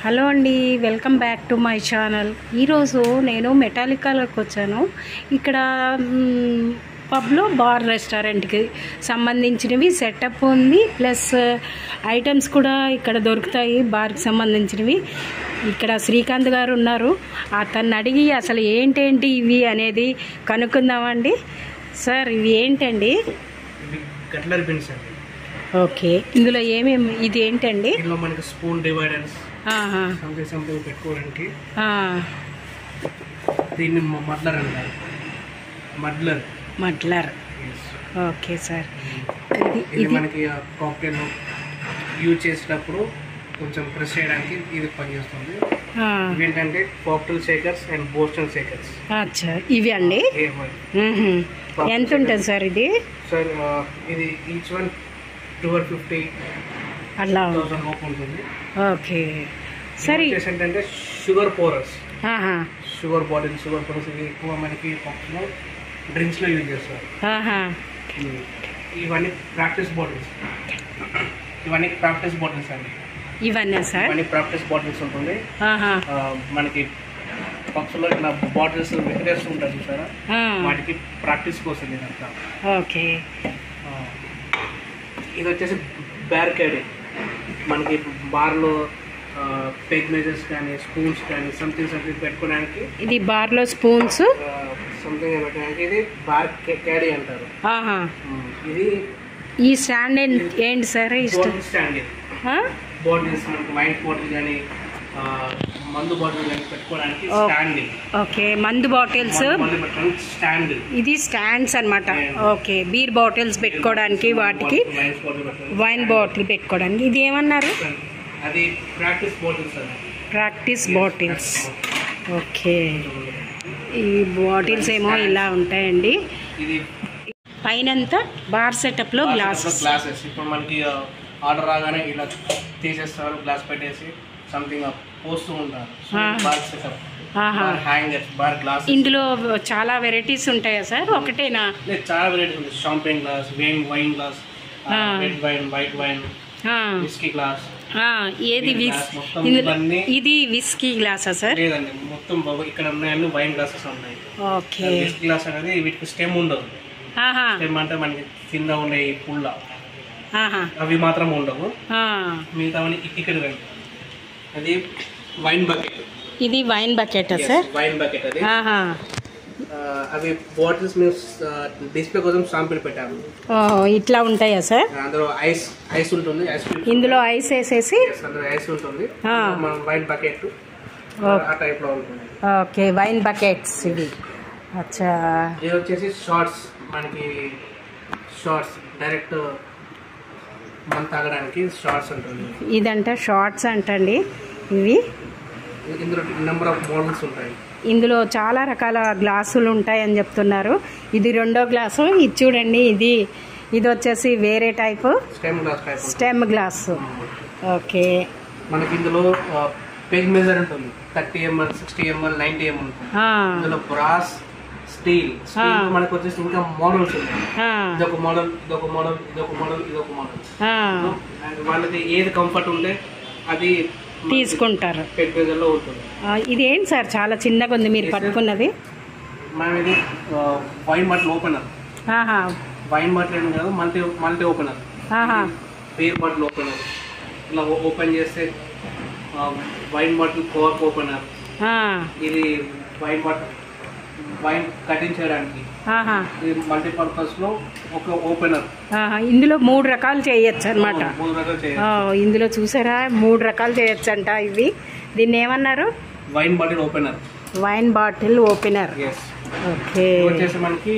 Hello అండి welcome back to my channel ఈరోజు నేను మెటాలికాలోకి వచ్చాను ఇక్కడ మ్, పబ్లో బార్ రెస్టారెంట్కి సంబంధించినవి సెటప్ ఉంది ప్లస్ ఐటమ్స్ కూడా ఇక్కడ దొరుకుతాయి బార్కి సంబంధించినవి ఇక్కడ శ్రీకాంత్ గారు ఉన్నారు అతన్ని అడిగి అసలు ఏంటేంటి ఇవి అనేది కనుక్కుందామండి సార్ ఇవి ఏంటండి ఇవి కట్లర్ బిన్స్ అండి ఓకే ఇందులో ఏమేమి ఇది ఏంటండి ఇందులో మనకి స్పూన్ డివైడర్స్ ఆహా, సంథింగ్ సంథింగ్ పెట్టుకోవడానికి ఆ, దీన్ని మ- మడ్లర్ అంటారు మడ్లర్ మడ్లర్ ఓకే సార్ ఇది ఇది ఇది మనకి కాక్టైల్ యూజ్ చేసేటప్పుడు కొంచెం ప్రెస్ చేయడానికి ఇది పనిచేస్తుంది ఆ, ఇవి ఏంటంటే cocktail shakers and Boston shakers అచ్చా ఇవి అండి మ్మ్హ. ఎంత ఉంటుంది సార్ ఇది సార్ ఇది ఈచ్ వన్ ట్వెల్వ్ ఫిఫ్టీ అలా థౌసండ్ లోపు ఉంటుంది ఓకే సరే ఇది వచ్చేసి ఏంటంటే షుగర్ పోరస్ ఆహా, షుగర్ బాటిల్ షుగర్ పోరస్ ఇవి ఎక్కువ మనకి పప్పులో డ్రింక్స్లో యూజ్ చేస్తారు ఆహా. ఇవన్నీ ప్రాక్టీస్ బాటిల్స్ ఇవన్నీ ప్రాక్టీస్ బాటిల్స్ అండి ఇవన్నా సార్ ఇవన్నీ ప్రాక్టీస్ బాటిల్స్ ఉంటుంది ఆహా, ఆ, మనకి పక్షుల్లో ఇట్లా బాటిల్స్ వెటరేస్ ఉంటాయి చూసారా ఆ, వాటికి ప్రాక్టీస్ కోసం ఇదంతా ఓకే ఆ, ఇది వచ్చేసి బ్యారికేడ్ మనకి బార్లో పెగ్ మేజర్స్ కానీ స్పూన్స్ కానీ సంథింగ్ సంథింగ్ పెట్టుకోవడానికి ఇది బార్లో స్పూన్స్ సంథింగ్ పెట్టడానికి ఇది బార్ క్యాడీ అంటారు ఆహా ఉమ్, ఇది ఈ స్టాండ్ ఏంటి ఏంటి సార్ ఇష్టం బాటిల్ స్టాండ్ ఇది ఆ? బాటిల్స్ మనకి వైన్ బాటిల్ కానీ మందు బాటిల్ కానీ పెట్టుకోవడానికి ఓ. స్టాండ్ ఇది ఓకే మందు బాటిల్స్ మందు బాటిల్ పెట్టుకోవడానికి స్టాండ్ ఇది. ఇది స్టాండ్స్ అన్నమాట ఓకే బీర్ బాటిల్స్ పెట్టుకోవడానికి వాటికి వైన్స్ బాటిల్ పెట్టుకోవడానికి వైన్ బాటిల్ పెట్టుకోవడానికి ఇది ఏమన్నారు అది ప్రాక్టీస్ బాటిల్స్ అండి ప్రాక్టీస్ బాటిల్స్ ఓకే ఈ బాటిల్స్ ఏమో ఇలా ఉంటాయండి ఇది పైనంతా బార్ సెటప్లో గ్లాసెస్ గ్లాసెస్ ఇప్పుడు మనకి ఆర్డర్ రాగానే ఇలా తీసేస్తారు గ్లాస్ పెట్టేసి సంథింగ్ పోస్తూ ఉంటారు Ah. బార్ సెటప్ ఆహా బార్ హ్యాంగర్స్ బార్ గ్లాస్ ఇందులో చాలా వెరైటీస్ ఉంటాయా సార్ ఒకటేనా లేదు చాలా వెరైటీస్ ఉంది champagne glass wine wine glass Ah. Red wine white wine ఆ, విస్కీ గ్లాస్ ఆ, ఏది Beer విస్ glass మొత్తం ఇందులో ఇవన్నీ- ఇది విస్కీ గ్లాసా సార్ లేదండి మొత్తం బాబు ఇక్కడ ఉన్నాయన్నీ వైన్ గ్లాసెస్ ఉన్నాయి ఓకే విస్కీ గ్లాస్ అనేది వీటికి స్టెమ్ ఉండదు ఆహా స్టెమ్ అంటే మనకి కింద ఉండే ఈ పుల్ల ఆహా అవి మాత్రం ఉండవు ఆ, మిగతావన్నీ ఇ- ఇక్కడ రండి అది వైన్ బకెట్ ఇది వైన్ బకెటా సార్ వైన్ బకెట్ అది ఆహా ఆ, అవి బాటిల్స్ మేము డిస్ప్లే కోసం శాంపిల్ పెట్టాము ఓ, ఇట్లా ఉంటాయా సార్ అందులో ఐస్ ఐస్ ఉంటుంది ఐస్ క్యూబ్స్ ఇందులో ఐస్ వేసేసి Yes, అందులో ఐస్ ఉంటుంది ఆ. మన వైన్ బకెట్ ఓకే. ఆ టైప్ లో ఉంటుంది ఓకే వైన్ బకెట్స్ ఇవి అచ్చా ఇది వచ్చేసి షార్ట్స్ మనకి షార్ట్స్ డైరెక్ట్ మనం తాగడానికి షార్ట్స్ ఉంటుంది ఇదంట షార్ట్స్ అంటండి ఇవి ఇందులో నెంబర్ ఆఫ్ మోడల్స్ ఉంటాయి ఇందులో చాలా రకాల గ్లాసులు ఉంటాయని చెప్తున్నారు ఇది రెండో గ్లాసు ఇది చూడండి ఇది ఇది వచ్చేసి వేరే టైపు స్టెమ్ గ్లాస్ టైప్ ఉంటుంది. స్టెమ్ గ్లాసు ఓకే మనకి ఇందులో పెగ్ మెజర్ ఉంటుంది thirty ML sixty ML ninety ML ఉంటుంది ఆ, ఇందులో బ్రాస్ స్టీల్ స్టీల్ మనకు వచ్చేసి ఇంకా మోడల్స్ ఉన్నాయి ఆ, ఇదొక మోడల్ ఇదొక మోడల్ ఇదొక మోడల్ ఇదొక మోడల్ ఆ, అండ్ వాళ్ళకి ఏది కంఫర్ట్ ఉంటే అది తీసుకుంటారు పెగ్ మెజర్లో ఉంటుంది ఆ, ఇది ఏంటి సార్ చాలా చిన్నగా ఉంది మీరు పట్టుకున్నది మనం ఇది వైన్ బాటిల్ ఓపెనర్ ఆహా వైన్ బాటిల్ ఏం కాదు మల్టీ మల్టీ ఓపెనర్ ఆహా బీర్ బాటిల్ ఓపెనర్ ఇలా ఓపెన్ చేస్తే వైన్ బాటిల్ కోర్క్ ఓపెనర్ ఆ, ఇది వైన్ బాటిల్ వైన్ కటింగ్ చేయడానికి ఆహా ఇది మల్టీపర్పస్ లో ఒక ఓపెనర్ ఆహా ఇందులో మూడు రకాలు చేయొచ్చు అనమాట మూడు రకాలు చేయాలి ఇందులో చూసారా మూడు రకాలు చేయొచ్చు అంట ఇవి దీన్ని ఏమన్నారు wine bottle opener wine bottle opener yes okay వచ్చేసి మనకి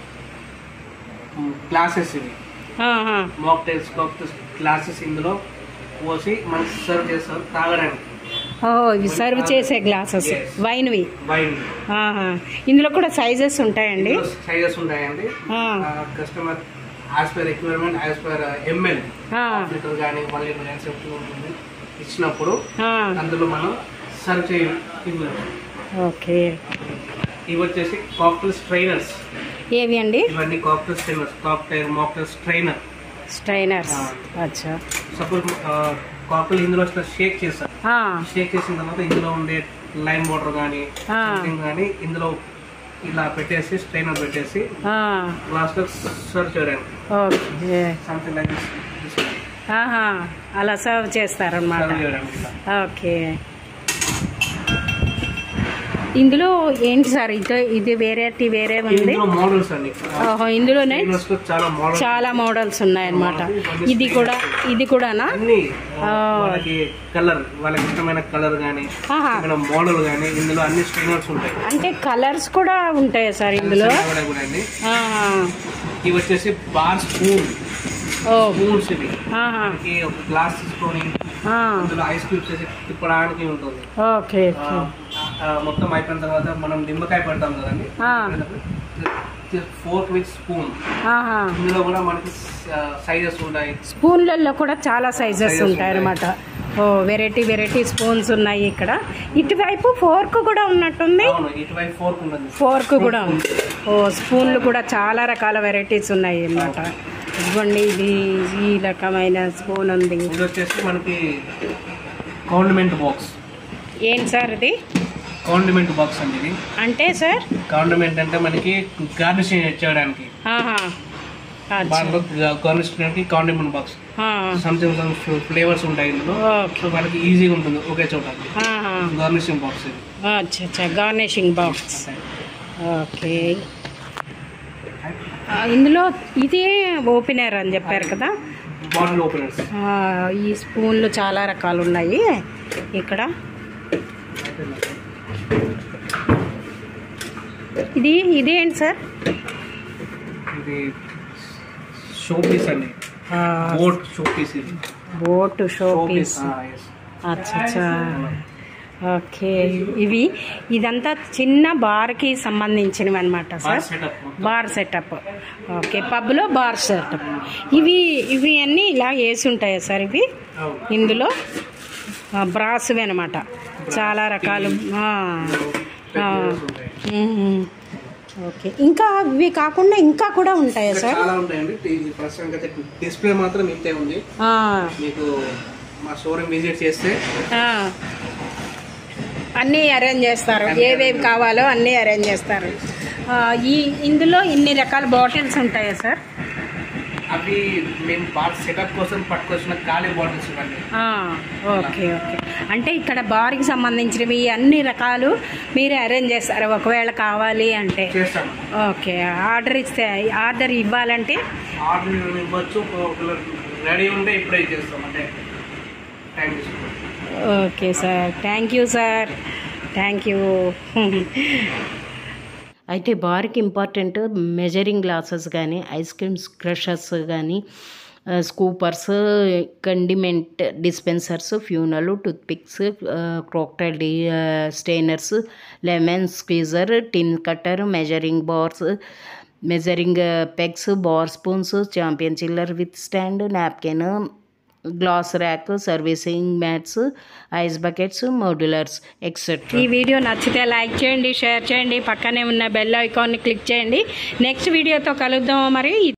గ్లాసెస్ ఇవి ఆహా, మాక్టైల్స్ కాక్టైల్స్ గ్లాసెస్ ఇందులో పోసి మనకి సర్వ్ చేస్తారు తాగడానికి ఓ ఇవి సర్వ్ చేసే గ్లాసెస్ Yes. వైన్వి వైన్ ఆహా ఇందులో కూడా సైజెస్ ఉంటాయండి సైజెస్ ఉంటాయండి ఆ, customer as per requirement as per ML ఆ, లీటర్ కానీ వన్ లీటర్ కానీ సెఫ్టీ ఉంటుంది ఇచ్చినప్పుడు ఆ, అందులో మనం సర్వ్ చేయ ఇవ్వచ్చు ఓకే ఇవి వచ్చేసి కాక్టైల్ స్ట్రైనర్స్ ఏవి అండి ఇవన్నీ cocktail strainers cocktail mocktail strainer strainers అచ్చా సపోజ్ కాకులు ఇందులో వచ్చిన షేక్ చేస్తారు ఆ, షేక్ చేసిన తర్వాత ఇందులో ఉండే లైమ్ వాటర్ కానీ ఆ. సంథింగ్ కానీ ఇందులో ఇలా పెట్టేసి స్ట్రైనర్ పెట్టేసి ఆ, గ్లాస్ లో సర్వ్ చేయడానికి ఓకే సంథింగ్ లైక్ దిస్ ఆహా అలా సర్వ్ చేస్తారనమాట సర్వ్ చేయడానికి ఇలా ఓకే ఇందులో ఏంటి సార్ ఇది ఇది వేరేటి వేరే ఉంది ఇందులో మోడల్స్ అండి ఓహో ఇందులోనే Trainers లో చాలా మోడల్స్ చాలా మోడల్స్ ఉన్నాయన్నమాట ఇది కూడా ఇది కూడానా అన్ని ఆ. వాళ్ళకి కలర్ వాళ్ళకి ఇష్టమైన కలర్ కానీ ఆహా ఇష్టమైన మోడల్ కానీ ఇందులో అన్ని స్ట్రైనర్స్ ఉంటాయి అంటే కలర్స్ కూడా ఉంటాయా సార్ ఇందులో అవైలబుల్ అండి ఆహా. ఇవి వచ్చేసి బార్ స్పూన్ ఓ స్పూన్స్ ఇవి ఆహా. మనకి ఒక గ్లాస్ తీసుకొని ఆ. అందులో ఐస్ క్యూబ్స్ వేసి తిప్పడానికి ఉంటుంది ఓకే ఆ, ఓకే ఆ, మొత్తం అయిపోయిన తర్వాత మనం నిమ్మకాయ పెడతాం కదండి ఆ. ఫోర్క్ విత్ స్పూన్ ఆహా ఇందులో కూడా మనకి సైజెస్ ఉంటాయి స్పూన్లలో కూడా చాలా సైజెస్ Sizes ఉంటాయి అన్నమాట ఓ వెరైటీ వెరైటీ స్పూన్స్ ఉన్నాయి ఇక్కడ ఇటువైపు ఫోర్క్ కూడా ఉన్నట్టుంది అవును ఇటువైపు ఫోర్క్ ఉంటుంది ఫోర్క్ కూడా ఉంది ఓ స్పూన్లు కూడా చాలా రకాల వెరైటీస్ ఉన్నాయి అన్నమాట ఇదిగోండి ఇది ఈ రకమైన స్పూన్ ఉంది ఇది వచ్చేసి మనకి కాండిమెంట్ బాక్స్ ఏంటి సార్ ఇది కాండిమెంట్ బాక్స్ అండి ఇది అంటే సార్ కాండిమెంట్ అంటే మనకి గార్నిషింగ్ చేయడానికి ఆహా అచ్చా. దాంట్లో గార్నిష్ చేయడానికి కాండిమెంట్ బాక్స్ ఆ. సంథింగ్ సమ్ ఫ్లేవర్స్ ఉంటాయి ఇందులో ఓకే సో మనకి ఈజీగా ఉంటుంది ఒకే చోట ఆహా. గార్నిషింగ్ బాక్స్ ఇది అచ్చా అచ్చా గార్నిషింగ్ బాక్స్ ఓకే ఆ, ఇందులో ఇదే ఓపెనర్ అని చెప్పారు కదా బాటిల్ ఓపెనర్స్ ఆ, ఈ స్పూన్లు చాలా రకాలు ఉన్నాయి ఇక్కడ ఇది ఇది ఏంటి సార్ ఇది షో పీస్ అండి బోట్ షో పీస్ ఇది boat show show piece piece yes అచ్చా అచ్చా ఓకే ఇవి ఇదంతా చిన్న బార్కి సంబంధించినవి అనమాట sir setup bar setup okay పబ్లో బార్ సెటప్ ఇవి ఇవి అన్నీ ఇలా వేసి ఉంటాయా సార్ ఇవి ఇందులో బ్రాస్వి అనమాట చాలా రకాలు ఆ, ఆ. మ్మ్. ఓకే ఇంకా ఇవి కాకుండా ఇంకా కూడా ఉంటాయా సార్ చాలా ఉంటాయండి ఇది ప్రస్తుతానికి అయితే డిస్ప్లే మాత్రం ఇంతే ఉంది ఆ, మీకు మా షోరూమ్ విజిట్ చేస్తే ఆ. అన్నీ అరేంజ్ చేస్తారు ఏవేవి కావాలో అన్నీ అరేంజ్ చేస్తారు ఆ, ఈ ఇందులో ఇన్ని రకాల బాటిల్స్ ఉంటాయా సార్ అవి మేము బార్ సెటప్ కోసం పట్టుకొచ్చిన ఖాళీ బాటిల్స్ ఇవ్వండి ఆ, ఓకే ఓకే అంటే ఇక్కడ బార్కి సంబంధించినవి అన్ని రకాలు మీరే అరేంజ్ చేస్తారు ఒకవేళ కావాలి అంటే చేస్తాం ఓకే ఆర్డర్ ఇస్తే ఆర్డర్ ఇవ్వాలంటే ఆర్డర్ ఇవ్వచ్చు ఒకవేళ రెడీ ఉంటే ఇప్పుడే చేస్తాం అంటే టైం తీసుకోండి okay sir thank you sir thank you అయితే బార్కి ఇంపార్టెంట్ మెజరింగ్ గ్లాసెస్ కానీ ఐస్ క్రీమ్స్ క్రషర్స్ కానీ scoopers condiment dispensers funnel toothpicks cocktail డి strainers lemon squeezer tin cutter measuring bars measuring pegs bar spoons champion chiller with stand napkin glass rack servicing mats ice buckets modulars etcetera ఈ video నచ్చితే like చేయండి share చేయండి పక్కనే ఉన్న bell ఐకాన్ని click చేయండి next వీడియోతో కలుద్దాం మరి